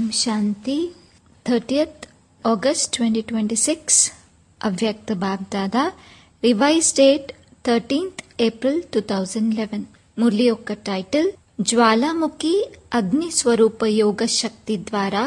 శాంతి thirtieth August twenty twenty six Avyakt BapDada revise date thirteenth April two thousand eleven Murli యొక్క title Jwalamukhi అగ్ని స్వరూప యోగ శక్తి ద్వారా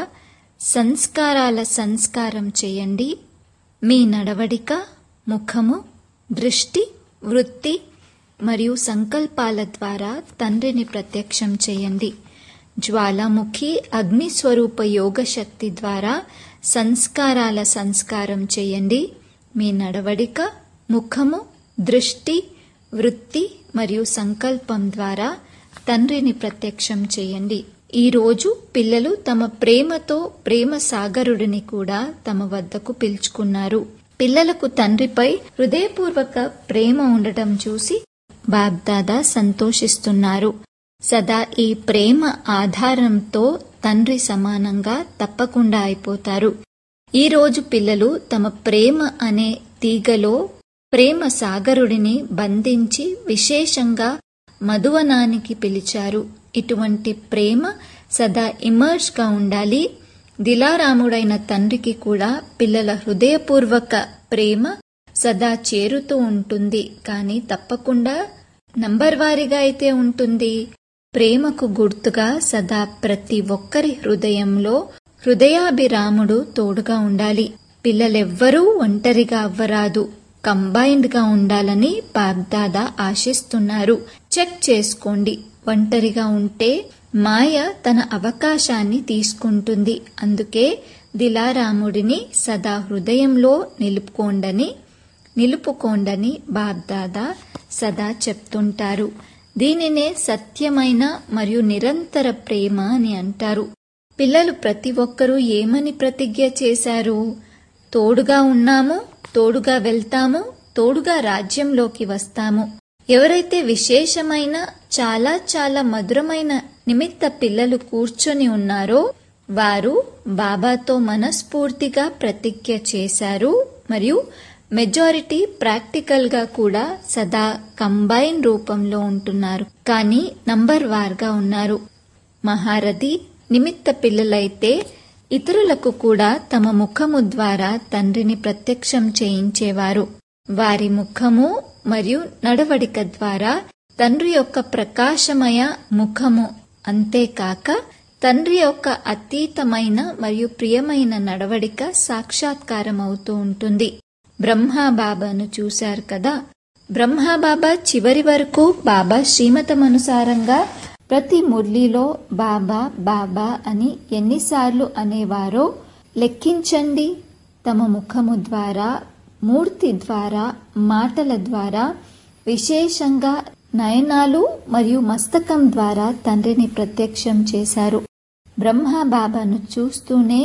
సంస్కారాల సంస్కారం చేయండి మీ నడవడిక ముఖము దృష్టి వృత్తి మరియు సంకల్పాల ద్వారా తండ్రిని ప్రత్యక్షం చేయండి జ్వాలాముఖి అగ్ని స్వరూప యోగ శక్తి ద్వారా సంస్కారాల సంస్కారం చేయండి మీ నడవడిక ముఖము దృష్టి వృత్తి మరియు సంకల్పం ద్వారా తండ్రిని ప్రత్యక్షం చేయండి ఈ రోజు పిల్లలు తమ ప్రేమతో ప్రేమ సాగరుడిని కూడా తమ వద్దకు పిలుచుకున్నారు పిల్లలకు తండ్రిపై హృదయపూర్వక ప్రేమ ఉండటం చూసి బాబ్దాదా సంతోషిస్తున్నారు సదా ఈ ప్రేమ ఆధారంతో తండ్రి సమానంగా తప్పకుండా అయిపోతారు ఈ రోజు పిల్లలు తమ ప్రేమ అనే తీగలో ప్రేమ సాగరుడిని బంధించి విశేషంగా మధువనానికి పిలిచారు ఇటువంటి ప్రేమ సదా ఇమర్జ్ గా ఉండాలి దిలారాముడైన తండ్రికి కూడా పిల్లల హృదయపూర్వక ప్రేమ సదా చేరుతూ ఉంటుంది కానీ తప్పకుండా నంబర్ వారీగా అయితే ఉంటుంది ప్రేమకు గుర్తుగా సదా ప్రతి ఒక్కరి హృదయంలో హృదయాభిరాముడు తోడుగా ఉండాలి పిల్లలెవ్వరూ ఒంటరిగా అవ్వరాదు కంబైన్డ్ గా ఉండాలని బాబ్దాదా ఆశిస్తున్నారు చెక్ చేసుకోండి ఒంటరిగా ఉంటే మాయ తన అవకాశాన్ని తీసుకుంటుంది అందుకే దిలారాముడిని సదా హృదయంలో నిలుపుకోండని నిలుపుకోండని బాబ్దాదా సదా చెప్తుంటారు దీనినే సత్యమైన మరియు నిరంతర ప్రేమ అని అంటారు పిల్లలు ప్రతి ఒక్కరూ ఏమని ప్రతిజ్ఞ చేశారు తోడుగా ఉన్నాము తోడుగా వెళ్తాము తోడుగా రాజ్యంలోకి వస్తాము ఎవరైతే విశేషమైన చాలా చాలా మధురమైన నిమిత్త పిల్లలు కూర్చొని ఉన్నారో వారు బాబాతో మనస్ఫూర్తిగా ప్రతిజ్ఞ చేశారు మరియు మెజారిటీ ప్రాక్టికల్ గా కూడా సదా కంబైన్ రూపంలో ఉంటున్నారు కానీ నంబర్ వార్గా ఉన్నారు మహారథి నిమిత్త పిల్లలైతే ఇతరులకు కూడా తమ ముఖము ద్వారా తండ్రిని ప్రత్యక్షం చేయించేవారు వారి ముఖము మరియు నడవడిక ద్వారా తండ్రి యొక్క ప్రకాశమయ ముఖము అంతేకాక తండ్రి యొక్క అతీతమైన మరియు ప్రియమైన నడవడిక సాక్షాత్కారం అవుతూ ఉంటుంది బ్రహ్మాబాబాను చూశారు కదా బ్రహ్మాబాబా చివరి వరకు బాబా శ్రీమతమనుసారంగా ప్రతి మురళిలో బాబా బాబా అని ఎన్నిసార్లు అనేవారో లెక్కించండి తమ ముఖము ద్వారా మూర్తి ద్వారా మాటల ద్వారా విశేషంగా నయనాలు మరియు మస్తకం ద్వారా తండ్రిని ప్రత్యక్షం చేశారు బ్రహ్మ బాబాను చూస్తూనే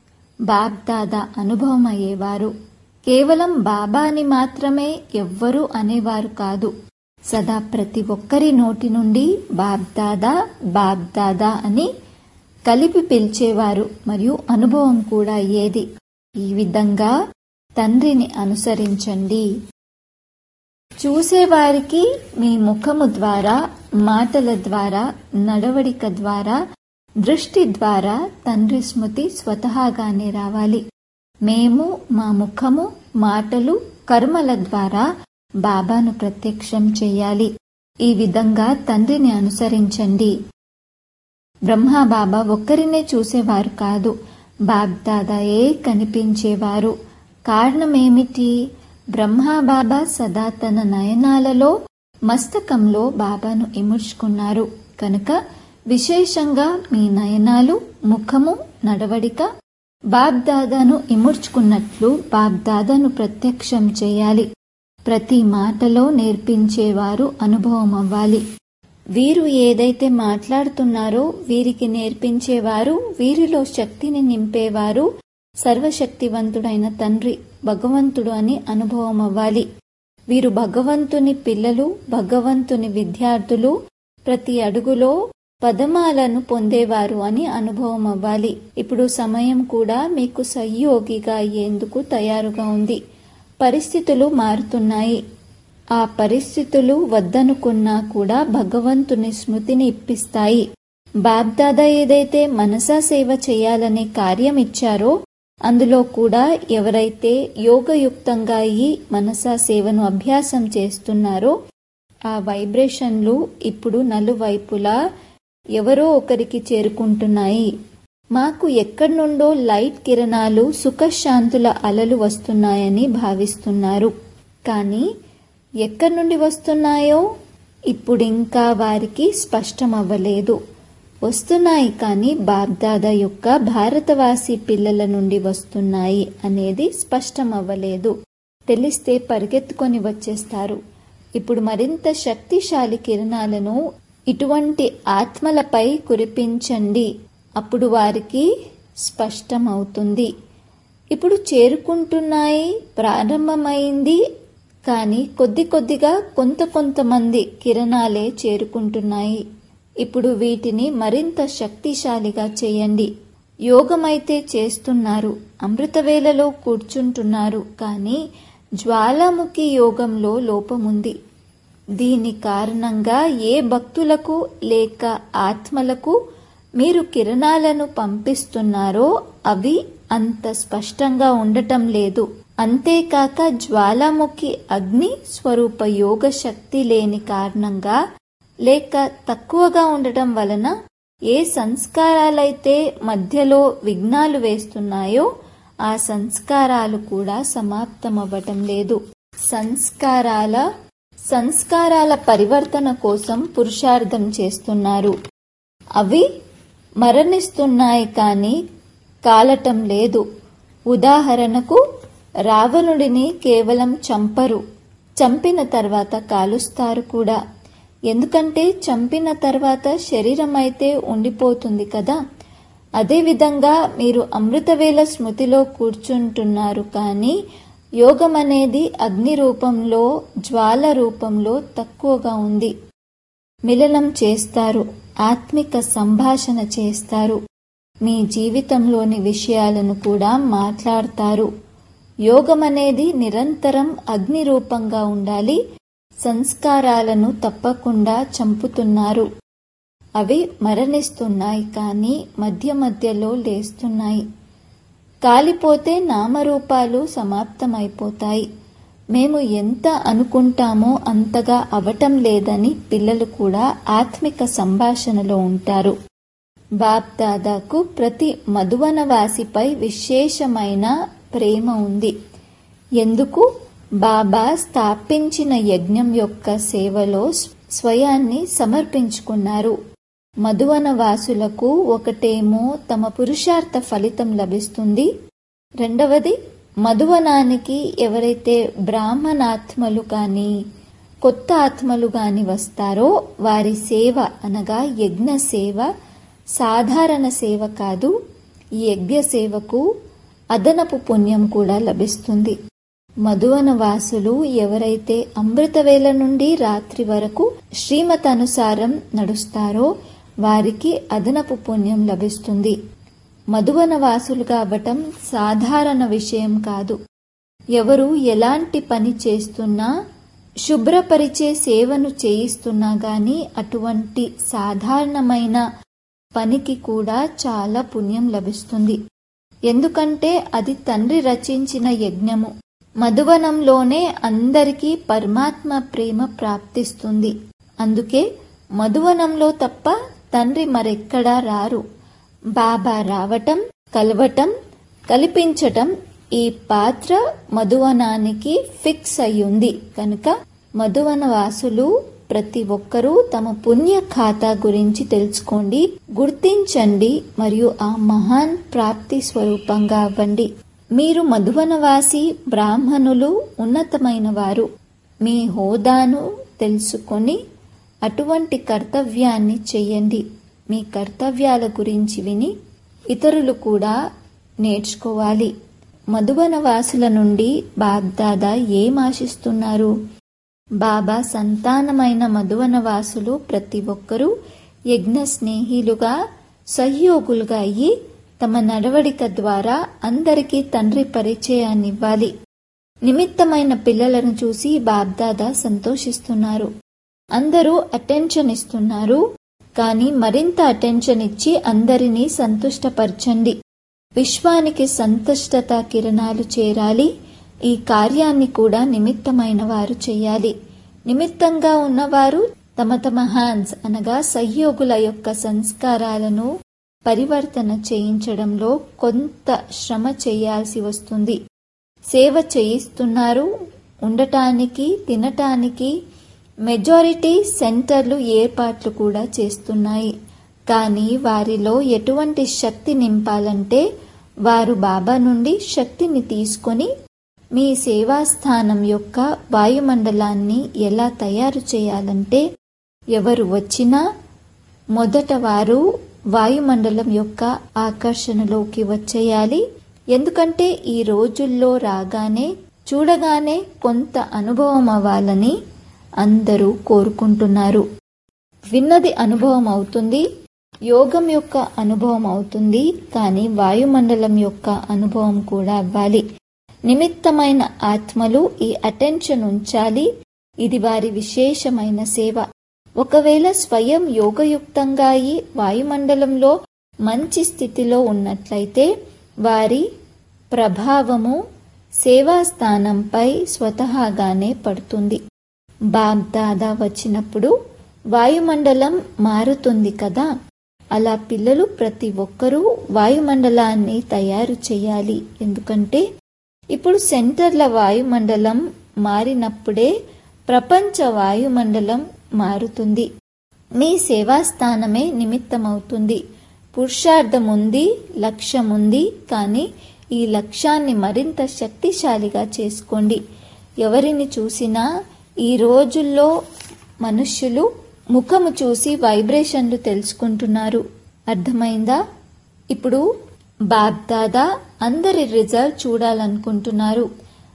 బాబ్దాదా అనుభవం అయ్యేవారు కేవలం బాబాని మాత్రమే ఎవ్వరూ అనేవారు కాదు సదా ప్రతి ఒక్కరి నోటి నుండి బాబ్దాదా బాబ్దాదా అని కలిపి పిలిచేవారు మరియు అనుభవం కూడా అయ్యేది ఈ విధంగా తండ్రిని అనుసరించండి చూసేవారికి మీ ముఖము ద్వారా మాటల ద్వారా నడవడిక ద్వారా దృష్టి ద్వారా తండ్రి స్మృతి స్వతహాగానే రావాలి మేము మా ముఖము మాటలు కర్మల ద్వారా బాబాను ప్రత్యక్షం చేయాలి ఈ విధంగా తండ్రిని అనుసరించండి బ్రహ్మ బాబా ఒక్కరినే చూసేవారు కాదు బాబ్దాదాయే కనిపించేవారు కారణమేమిటి బ్రహ్మాబాబా సదా తన నయనాలలో మస్తకంలో బాబాను ఇముడ్చుకున్నారు కనుక విశేషంగా మీ నయనాలు ముఖము నడవడిక బాబ్దాదాను ఇముడ్చుకున్నట్లు బాబ్దాదాను ప్రత్యక్షం చేయాలి ప్రతి మాటలో నేర్పించేవారు అనుభవం అవ్వాలి వీరు ఏదైతే మాట్లాడుతున్నారో వీరికి నేర్పించేవారు వీరిలో శక్తిని నింపేవారు సర్వశక్తివంతుడైన తండ్రి భగవంతుడు అని అనుభవం అవ్వాలి వీరు భగవంతుని పిల్లలు భగవంతుని విద్యార్థులు ప్రతి అడుగులో పదమాలను పొందేవారు అని అనుభవం అవ్వాలి ఇప్పుడు సమయం కూడా మీకు సహయోగిగా అయ్యేందుకు తయారుగా ఉంది పరిస్థితులు మారుతున్నాయి ఆ పరిస్థితులు వద్దనుకున్నా కూడా భగవంతుని స్మృతిని ఇప్పిస్తాయి బాబ్దాదా ఏదైతే మనసా సేవ చేయాలనే కార్యం ఇచ్చారో అందులో కూడా ఎవరైతే యోగయుక్తంగా ఈ మనసా సేవను అభ్యాసం చేస్తున్నారో ఆ వైబ్రేషన్లు ఇప్పుడు నలువైపులా ఎవరో ఒకరికి చేరుకుంటున్నాయి మాకు ఎక్కడి నుండో లైట్ కిరణాలు సుఖశాంతుల అలలు వస్తున్నాయని భావిస్తున్నారు కానీ ఎక్కడి నుండి వస్తున్నాయో ఇప్పుడింకా వారికి స్పష్టమవ్వలేదు వస్తున్నాయి కానీ బాబ్దాదా యొక్క భారతవాసి పిల్లల నుండి వస్తున్నాయి అనేది స్పష్టమవ్వలేదు తెలిస్తే పరిగెత్తుకొని వచ్చేస్తారు ఇప్పుడు మరింత శక్తిశాలి కిరణాలను ఇటువంటి ఆత్మలపై కురిపించండి అప్పుడు వారికి స్పష్టమవుతుంది ఇప్పుడు చేరుకుంటున్నాయి ప్రారంభమైంది కానీ కొద్ది కొద్దిగా కొంత కొంతమంది కిరణాలే చేరుకుంటున్నాయి ఇప్పుడు వీటిని మరింత శక్తిశాలిగా చేయండి యోగమైతే చేస్తున్నారు అమృతవేళలో కూర్చుంటున్నారు కానీ జ్వాలాముఖి యోగంలో లోపముంది దీని కారణంగా ఏ భక్తులకు లేక ఆత్మలకు మీరు కిరణాలను పంపిస్తున్నారో అవి అంత స్పష్టంగా ఉండటం లేదు అంతేకాక జ్వాలాముఖి అగ్ని స్వరూప యోగ శక్తి లేని కారణంగా లేక తక్కువగా ఉండటం వలన ఏ సంస్కారాలైతే మధ్యలో విఘ్నాలు వేస్తున్నాయో ఆ సంస్కారాలు కూడా సమాప్తమవ్వటం లేదు సంస్కారాల సంస్కారాల పరివర్తన కోసం పురుషార్థం చేస్తున్నారు అవి మరణిస్తున్నాయి కానీ కాలటం లేదు ఉదాహరణకు రావణుడిని కేవలం చంపరు చంపిన తర్వాత కాలుస్తారు కూడా ఎందుకంటే చంపిన తర్వాత శరీరం అయితే ఉండిపోతుంది కదా అదేవిధంగా మీరు అమృతవేళ స్మృతిలో కూర్చుంటున్నారు కానీ యోగం అనేది అగ్ని రూపంలో జ్వాల రూపంలో తక్కువగా ఉంది మిలనం చేస్తారు ఆత్మిక సంభాషణ చేస్తారు మీ జీవితంలోని విషయాలను కూడా మాట్లాడతారు యోగం అనేది నిరంతరం అగ్ని రూపంగా ఉండాలి సంస్కారాలను తప్పకుండా చంపుతున్నారు అవి మరణిస్తున్నాయి కానీ మధ్య మధ్యలో లేస్తున్నాయి కాలిపోతే నామరూపాలు సమాప్తమైపోతాయి మేము ఎంత అనుకుంటామో అంతగా అవటం లేదని పిల్లలు కూడా ఆత్మిక సంభాషణలో ఉంటారు బాప్ దాదాకు ప్రతి మధువనవాసిపై విశేషమైన ప్రేమ ఉంది ఎందుకు బాబా స్థాపించిన యజ్ఞం యొక్క సేవలో స్వయాన్ని సమర్పించుకున్నారు మధువన వాసులకు ఒకటేమో తమ పురుషార్థ ఫలితం లభిస్తుంది రెండవది మధువనానికి ఎవరైతే బ్రాహ్మణాత్మలు కానీ కొత్త ఆత్మలు గాని వస్తారో వారి సేవ అనగా యజ్ఞ సేవ సాధారణ సేవ కాదు ఈ యజ్ఞ సేవకు అదనపు పుణ్యం కూడా లభిస్తుంది మధువన వాసులు ఎవరైతే అమృతవేళ నుండి రాత్రి వరకు శ్రీమతనుసారం నడుస్తారో వారికి అదనపు పుణ్యం లభిస్తుంది మధువన వాసులు కావటం సాధారణ విషయం కాదు ఎవరు ఎలాంటి పని చేస్తున్నా శుభ్రపరిచే సేవను చేయిస్తున్నా గాని అటువంటి సాధారణమైన పనికి కూడా చాలా పుణ్యం లభిస్తుంది ఎందుకంటే అది తండ్రి రచించిన యజ్ఞము మధువనంలోనే అందరికీ పరమాత్మ ప్రేమ ప్రాప్తిస్తుంది అందుకే మధువనంలో తప్ప తండ్రి మరెక్కడా రారు బాబా రావటం కలవటం కల్పించటం ఈ పాత్ర మధువనానికి ఫిక్స్ అయ్యుంది కనుక మధువన వాసులు ప్రతి ఒక్కరూ తమ పుణ్య ఖాతా గురించి తెలుసుకోండి గుర్తించండి మరియు ఆ మహాన్ ప్రాప్తి స్వరూపంగా అవ్వండి మీరు మధువనవాసి బ్రాహ్మణులు ఉన్నతమైన వారు మీ హోదాను తెలుసుకొని అటువంటి కర్తవ్యాన్ని చెయ్యండి మీ కర్తవ్యాల గురించి విని ఇతరులు కూడా నేర్చుకోవాలి మధువన వాసుల నుండి బాబ్దాదా ఏం ఆశిస్తున్నారు బాబా సంతానమైన మధువన వాసులు ప్రతి ఒక్కరూ యజ్ఞ స్నేహిలుగా సహయోగులుగా అయ్యి తమ నడవడిక ద్వారా అందరికీ తండ్రి పరిచయాన్నివ్వాలి నిమిత్తమైన పిల్లలను చూసి బాబ్దాదా సంతోషిస్తున్నారు అందరూ అటెన్షన్ ఇస్తున్నారు కానీ మరింత అటెన్షన్ ఇచ్చి అందరినీ సంతుష్టపరచండి విశ్వానికి సంతుష్టత కిరణాలు చేరాలి ఈ కార్యాన్ని కూడా నిమిత్తమైన వారు చేయాలి నిమిత్తంగా ఉన్నవారు తమ తమ హ్యాండ్స్ అనగా సహయోగుల యొక్క సంస్కారాలను పరివర్తన చేయించడంలో కొంత శ్రమ చేయాల్సి వస్తుంది సేవ చేయిస్తున్నారు ఉండటానికి తినటానికి మెజారిటీ సెంటర్లు ఏర్పాట్లు కూడా చేస్తున్నాయి కానీ వారిలో ఎటువంటి శక్తి నింపాలంటే వారు బాబా నుండి శక్తిని తీసుకొని మీ సేవాస్థానం యొక్క వాయుమండలాన్ని ఎలా తయారు చేయాలంటే ఎవరు వచ్చినా మొదట వారు వాయుమండలం యొక్క ఆకర్షణలోకి వచ్చేయాలి ఎందుకంటే ఈ రోజుల్లో రాగానే చూడగానే కొంత అనుభవం అవ్వాలని అందరూ కోరుకుంటున్నారు విన్నది అనుభవం అవుతుంది యోగం యొక్క అనుభవం అవుతుంది కానీ వాయుమండలం యొక్క అనుభవం కూడా అవ్వాలి నిమిత్తమైన ఆత్మలు ఈ అటెన్షన్ ఉంచాలి ఇది వారి విశేషమైన సేవ ఒకవేళ స్వయం యోగయుక్తంగా అయి వాయుమండలంలో మంచి స్థితిలో ఉన్నట్లయితే వారి ప్రభావము సేవా స్థానంపై స్వతహాగానే పడుతుంది బాబ్ దాదా వచ్చినప్పుడు వాయుమండలం మారుతుంది కదా అలా పిల్లలు ప్రతి ఒక్కరూ వాయుమండలాన్ని తయారు చేయాలి ఎందుకంటే ఇప్పుడు సెంటర్ల వాయుమండలం మారినప్పుడే ప్రపంచ వాయుమండలం మారుతుంది మీ సేవాస్థానమే నిమిత్తమవుతుంది పురుషార్థం ఉంది లక్ష్యం ఉంది కానీ ఈ లక్ష్యాన్ని మరింత శక్తిశాలిగా చేసుకోండి ఎవరిని చూసినా ఈ రోజుల్లో మనుష్యులు ముఖము చూసి వైబ్రేషన్లు తెలుసుకుంటున్నారు అర్థమైందా ఇప్పుడు బాబ్దాదా అందరి రిజల్ట్ చూడాలనుకుంటున్నారు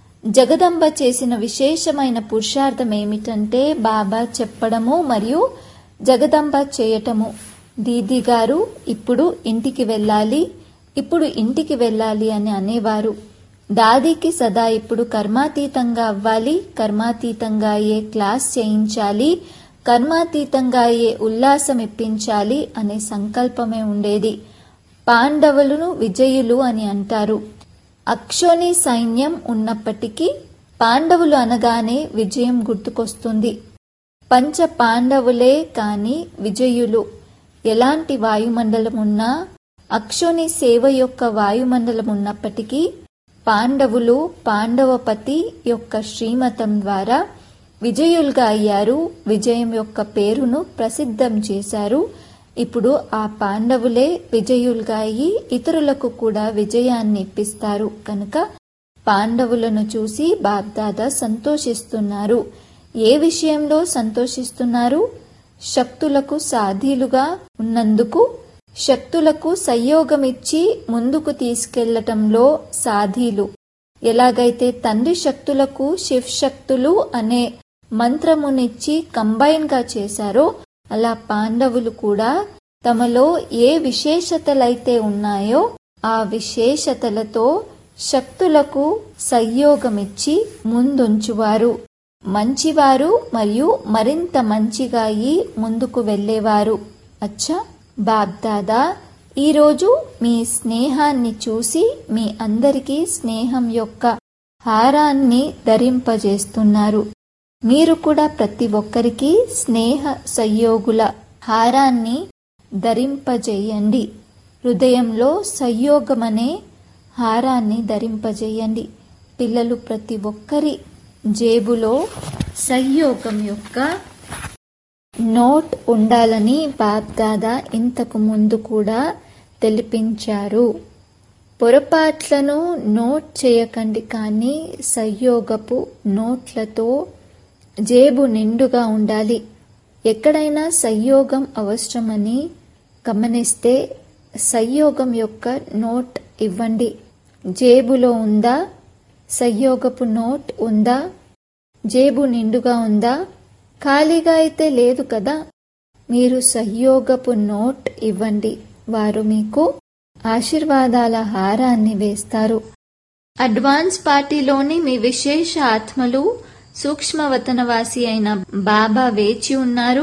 జగదంబ చేసిన విశేషమైన పురుషార్థం ఏమిటంటే బాబా చెప్పడము మరియు జగదంబ చేయటము దీది గారు ఇప్పుడు ఇంటికి వెళ్ళాలి ఇప్పుడు ఇంటికి వెళ్ళాలి అని అనేవారు దాదీకి సదా ఇప్పుడు కర్మాతీతంగా అవ్వాలి కర్మాతీతంగా అయ్యే క్లాస్ చేయించాలి కర్మాతీతంగా అయ్యే ఉల్లాసం ఇప్పించాలి అనే సంకల్పమే ఉండేది పాండవులను విజయులు అని అంటారు అక్షోని సైన్యం ఉన్నప్పటికీ పాండవులు అనగానే విజయం గుర్తుకొస్తుంది పంచ పాండవులే కాని విజయులు ఎలాంటి వాయుమండలం ఉన్నా అక్షోని సేవ యొక్క వాయుమండలం ఉన్నప్పటికీ పాండవులు పాండవపతి యొక్క శ్రీమతం ద్వారా విజయులుగా అయ్యారు విజయం యొక్క పేరును ప్రసిద్ధం చేశారు ఇప్పుడు ఆ పాండవులే విజయులుగా అయ్యి ఇతరులకు కూడా విజయాన్ని ఇప్పిస్తారు కనుక పాండవులను చూసి బాబ్దాదా సంతోషిస్తున్నారు ఏ విషయంలో సంతోషిస్తున్నారు శక్తులకు సాధీలుగా ఉన్నందుకు శక్తులకు సంయోగమిచ్చి ముందుకు తీసుకెళ్లటంలో సాధీలు ఎలాగైతే తండ్రి శక్తులకు శివ్ శక్తులు అనే మంత్రమునిచ్చి కంబైన్ గా చేశారో అలా పాండవులు కూడా తమలో ఏ విశేషతలైతే ఉన్నాయో ఆ విశేషతలతో శక్తులకు సంయోగమిచ్చి ముందుంచువారు మంచివారు మరియు మరింత మంచిగా అయి ముందుకు వెళ్ళేవారు అచ్చా బాబ్దాదా ఈరోజు మీ స్నేహాన్ని చూసి మీ అందరికీ స్నేహం యొక్క హారాన్ని ధరింపజేస్తున్నారు మీరు కూడా ప్రతి ఒక్కరికి స్నేహ సంయోగుల హారాన్ని ధరింపజేయండి హృదయంలో సంయోగమనే హారాన్ని ధరింపజేయండి పిల్లలు ప్రతి ఒక్కరి జేబులో సంయోగం యొక్క నోట్ ఉండాలని బాబ్దాదా ఇంతకు ముందు కూడా తెలిపించారు పొరపాట్లను నోట్ చేయకండి కానీ సంయోగపు నోట్లతో జేబు నిండుగా ఉండాలి ఎక్కడైనా సంయోగం అవసరమని గమనిస్తే సంయోగం యొక్క నోట్ ఇవ్వండి జేబులో ఉందా సంయోగపు నోట్ ఉందా జేబు నిండుగా ఉందా ఖాళీగా అయితే లేదు కదా మీరు సహయోగపు నోట్ ఇవ్వండి వారు మీకు ఆశీర్వాదాల హారాన్ని వేస్తారు అడ్వాన్స్ పార్టీలోని మీ విశేష ఆత్మలు సూక్ష్మవతనవాసి అయిన బాబా వేచి ఉన్నారు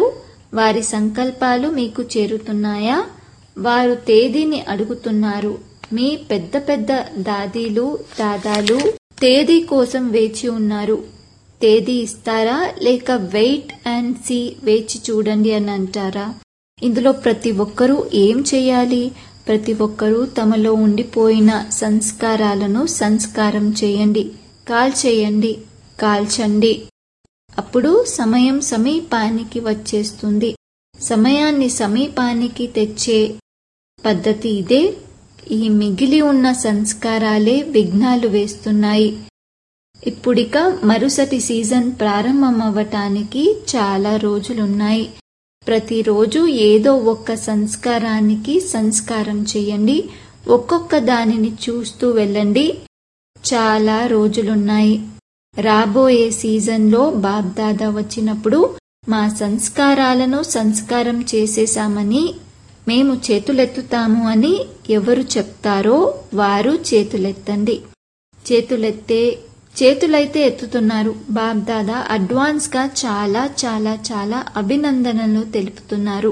వారి సంకల్పాలు మీకు చేరుతున్నాయా వారు తేదీని అడుగుతున్నారు మీ పెద్ద పెద్ద దాదీలు దాదాలు తేదీ కోసం వేచి ఉన్నారు తేదీ ఇస్తారా లేక వెయిట్ అండ్ సీ వేచి చూడండి అని అంటారా ఇందులో ప్రతి ఒక్కరూ ఏం చేయాలి ప్రతి ఒక్కరూ తమలో ఉండిపోయిన సంస్కారాలను సంస్కారం చేయండి కాల్చేయండి కాల్చండి అప్పుడు సమయం సమీపానికి వచ్చేస్తుంది సమయాన్ని సమీపానికి తెచ్చే పద్ధతి ఇదే ఈ మిగిలి ఉన్న సంస్కారాలే విఘ్నాలు వేస్తున్నాయి ఇప్పుడిక మరుసటి సీజన్ ప్రారంభమవ్వటానికి చాలా రోజులున్నాయి ప్రతిరోజు ఏదో ఒక్క సంస్కారానికి సంస్కారం చేయండి ఒక్కొక్క దానిని చూస్తూ వెళ్ళండి చాలా రోజులున్నాయి రాబోయే సీజన్లో బాబ్దాదా వచ్చినప్పుడు మా సంస్కారాలను సంస్కారం చేసేశామని మేము చేతులెత్తుతాము అని ఎవరు చెప్తారో వారు చేతులెత్తండి చేతులెత్తే చేతులైతే ఎత్తుతున్నారు బాబ్దాదా అడ్వాన్స్ గా చాలా చాలా చాలా అభినందనలు తెలుపుతున్నారు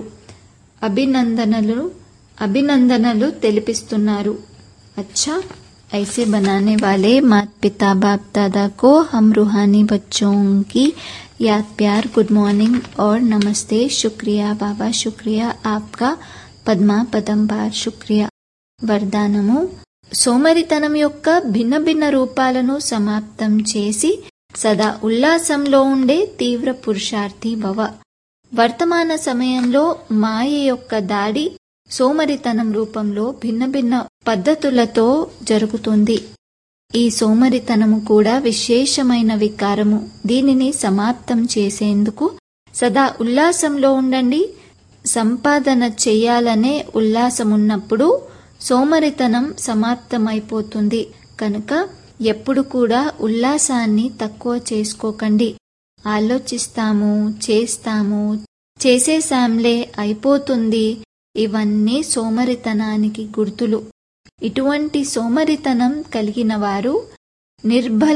అభినందనలు అభినందనలు తెలిపిస్తున్నారు अच्छा ऐसे बनाने वाले माता पिता बाप दादा को हम रूहानी बच्चों की याद प्यार गुड मॉर्निंग और नमस्ते शुक्रिया बाबा शुक्रिया आपका పద్మా పదం బార్ శుక్రియ వరదానము సోమరితనం యొక్క భిన్న భిన్న రూపాలను సమాప్తం చేసి సదా ఉల్లాసంలో ఉండే తీవ్ర పురుషార్థి భవ వర్తమాన సమయంలో మాయ యొక్క దాడి సోమరితనం రూపంలో భిన్న భిన్న పద్ధతులతో జరుగుతుంది ఈ సోమరితనము కూడా విశేషమైన వికారము దీనిని సమాప్తం చేసేందుకు సదా ఉల్లాసంలో ఉండండి సంపాదన చెయ్యాలనే ఉల్లాసమున్నప్పుడు సోమరితనం సమాప్తమైపోతుంది కనుక ఎప్పుడు కూడా ఉల్లాసాన్ని తక్కువ చేసుకోకండి ఆలోచిస్తాము చేస్తాము చేసేశాంలే అయిపోతుంది ఇవన్నీ సోమరితనానికి గుర్తులు ఇటువంటి సోమరితనం కలిగిన వారు నిర్బల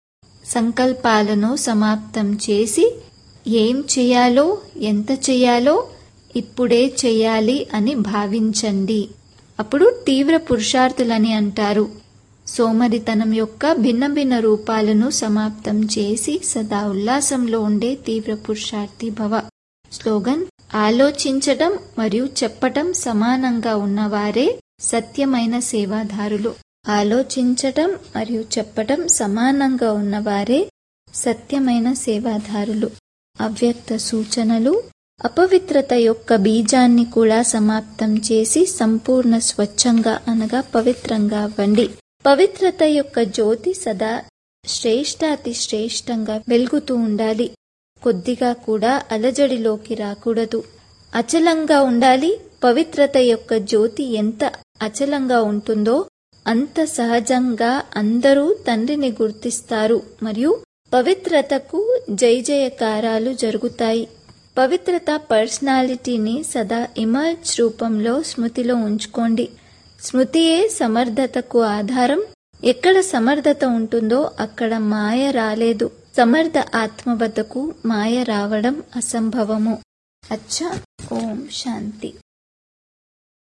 సంకల్పాలను సమాప్తం చేసి ఏం చేయాలో ఎంత చేయాలో ఇప్పుడే చెయ్యాలి అని భావించండి అప్పుడు తీవ్ర పురుషార్థులని అంటారు సోమరితనం యొక్క భిన్న భిన్న రూపాలను సమాప్తం చేసి సదా ఉల్లాసంలో ఉండే తీవ్ర పురుషార్థి భవ స్లోగన్ ఆలోచించటం మరియు చెప్పటం సమానంగా ఉన్నవారే సత్యమైన సేవాదారులు ఆలోచించటం మరియు చెప్పటం సమానంగా ఉన్నవారే సత్యమైన సేవాదారులు అవ్యక్త సూచనలు అపవిత్రత యొక్క బీజాన్ని కూడా సమాప్తం చేసి సంపూర్ణ స్వచ్ఛంగా అనగా పవిత్రంగా అవ్వండి పవిత్రత యొక్క జ్యోతి సదా శ్రేష్టాతి శ్రేష్టంగా వెలుగుతూ ఉండాలి కొద్దిగా కూడా అలజడిలోకి రాకూడదు అచలంగా ఉండాలి పవిత్రత యొక్క జ్యోతి ఎంత అచలంగా ఉంటుందో అంత సహజంగా అందరూ తండ్రిని గుర్తిస్తారు మరియు పవిత్రతకు జై జయకారాలు జరుగుతాయి పవిత్రత పర్సనాలిటీని సదా ఇమర్జ్ రూపంలో స్మృతిలో ఉంచుకోండి స్మృతియే సమర్థతకు ఆధారం ఎక్కడ సమర్థత ఉంటుందో అక్కడ మాయ రాలేదు సమర్థ ఆత్మ వద్దకు మాయ రావడం అసంభవము అచ్చా ఓం శాంతి